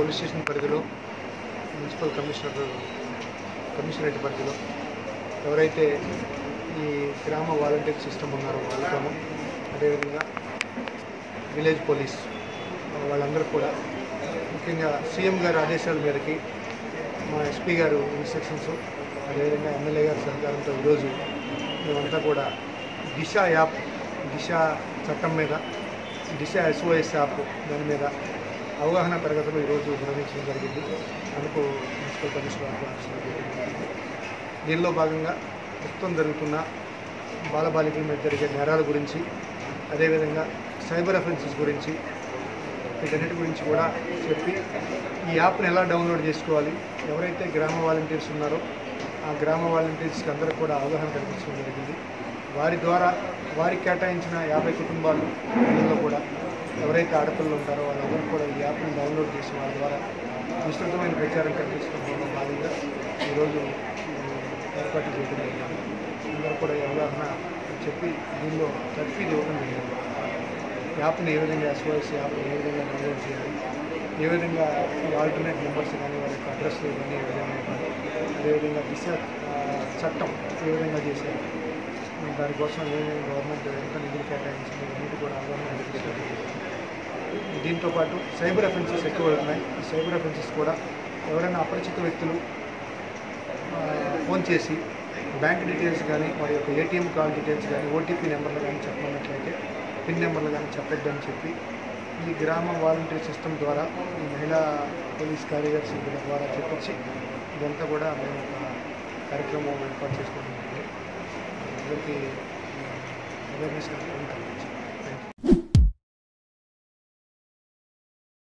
Police station పరిధిలో municipal commissioner commissionerate పరిధిలో ఎవరైతే ఈ గ్రామ వాలంటీర్ సిస్టమ్ ఉన్నారో వాళ్ళతోనూ అదేవిధంగా విలేజ్ పోలీస్ వాళ్ళందరూ కూడా ముఖ్యంగా సీఎం గారి ఆదేశాల మేరకి మా ఎస్పీ గారు ఇన్స్ట్రక్షన్స్ అదేవిధంగా ఎమ్మెల్యే గారి సహకారంతో ఈరోజు మేమంతా కూడా దిశ యాప్ దిశ చట్టం మీద దిశ ఎస్ఓఎస్ యాప్ దాని మీద అవగాహన తరగతులు ఈరోజు నిర్వహించడం జరిగింది అందుకు మున్సిపల్ కమిషనర్ ఆఫీసులో చేయడం జరిగింది. దీనిలో భాగంగా ప్రస్తుతం జరుగుతున్న బాలబాలికల మీద జరిగే నేరాల గురించి అదేవిధంగా సైబర్ అఫెన్సెస్ గురించి వీటన్నిటి గురించి కూడా చెప్పి ఈ యాప్ని ఎలా డౌన్లోడ్ చేసుకోవాలి ఎవరైతే గ్రామ వాలంటీర్స్ ఉన్నారో ఆ గ్రామ వాలంటీర్స్కి అందరూ కూడా అవగాహన కల్పించడం జరిగింది వారి ద్వారా వారికి కేటాయించిన యాభై కుటుంబాలు వీళ్ళలో కూడా ఎవరైతే ఆడపిల్లలు ఉంటారో వాళ్ళందరూ కూడా ఈ యాప్ని డౌన్లోడ్ చేసి వాళ్ళ ద్వారా విస్తృతమైన ప్రచారం కల్పించడంలో భాగంగా ఈరోజు ఈ ఏర్పాటు చేయడం జరిగింది అందరూ కూడా ఈ అవగాహన చెప్పి దీనిలో తర్ఫీదు ఇవ్వడం జరిగింది యాప్ని ఏ విధంగా ఎస్ఓఎస్ యాప్ని ఏ విధంగా డౌన్లోడ్ చేయాలి ఏ విధంగా ఈ ఆల్టర్నేట్ నెంబర్స్ కానీ వారి యొక్క అడ్రస్ కానీ ఏ విధంగా ఇవ్వాలి అదేవిధంగా దిశ ఆ, చట్టం ఏ విధంగా చేశారు దానికోసం ఏమేమి గవర్నమెంట్ ఎంత నిధులు కేటాయించింది ఇవన్నీ కూడా అవగాహన కల్పించడం జరిగింది. దీంతో పాటు సైబర్ అఫెన్సెస్ ఎక్కువ అవుతున్నాయి ఈ సైబర్ అఫెన్సెస్ కూడా ఎవరైనా అపరిచిత వ్యక్తులు ఆ, ఫోన్ చేసి బ్యాంక్ డీటెయిల్స్ కానీ వారి యొక్క ఏటీఎం కార్డ్ డీటెయిల్స్ కానీ ఓటీపీ నెంబర్లు కానీ చెప్పమన్నట్లయితే పిన్ నెంబర్లు కానీ చెప్పొద్దని చెప్పి ఈ గ్రామ వాలంటీర్ సిస్టమ్ ద్వారా ఈ మహిళా పోలీస్ కార్యదర్శి వీళ్ళ ద్వారా చెప్పించి ఇదంతా కూడా మేము ఒక కార్యక్రమం ఏర్పాటు చేసుకోవడం జరిగింది అందరికీ అవేర్నెస్ కనుక